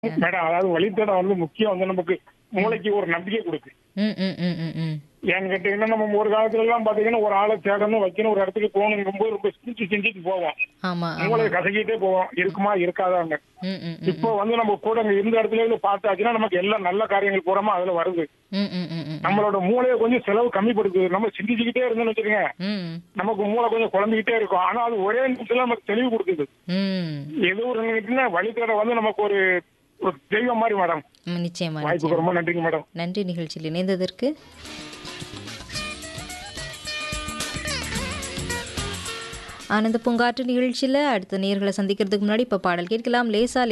madam அதாவது வழித்தடம் வந்து முக்கியம் வந்து நமக்கு மூளைக்கு ஒரு நம்பிக்கை கொடுக்கு ம் ம் ம் ம் ம் ஏன்னு கேட்டீங்கன்னா நம்ம ஒரு காலத்துல எல்லாம் பாத்தீங்கன்னா ஒரு ஆளை தேடணும் வைக்கணும் ஒரு இடத்துக்கு போகணுங்கும் போது ரொம்ப சிந்திச்சு சிந்திச்சு போவோம் ஆமா ஆமா மூளையை கசக்கிட்டே போவோம் இருக்குமா இருக்காதாங்க ம் ம் ம் இப்போ வந்து நம்ம கூட அங்க இருந்த இடத்துல இருந்து பார்த்தாச்சுன்னா நமக்கு எல்லாம் நல்ல காரியங்கள் பூராமா அதுல வருது ம் ம் ம் ம் நம்மளோட மூளையை கொஞ்சம் செலவு கம்மிப்படுத்துது நம்ம சிந்திச்சுக்கிட்டே இருந்தோம்னு வச்சுக்கோங்க ம் நமக்கு மூளை கொஞ்சம் குழம்பிக்கிட்டே இருக்கும் ஆனா அது ஒரே நிமிஷத்துல நமக்கு தெளிவு கொடுக்குது ம் ஏதோ ஒரு நினைக்கிட்டுனா வழித்தட வந்து நமக்கு ஒரு ஒரு தெய்வம் மாதிரி மேடம் ம், நிச்சயமா நிச்சயமா வாய்ப்புக்கு ரொம்ப நன்றிங்க மேடம் நன்றி நிகழ்ச்சியில் இணைந்ததற்கு ஆனந்த பூங்காற்று நிகழ்ச்சியில் அடுத்த நேர்களை சந்திக்கிறதுக்கு முன்னாடி இப்போ பாடல் கேட்கலாம் லேசா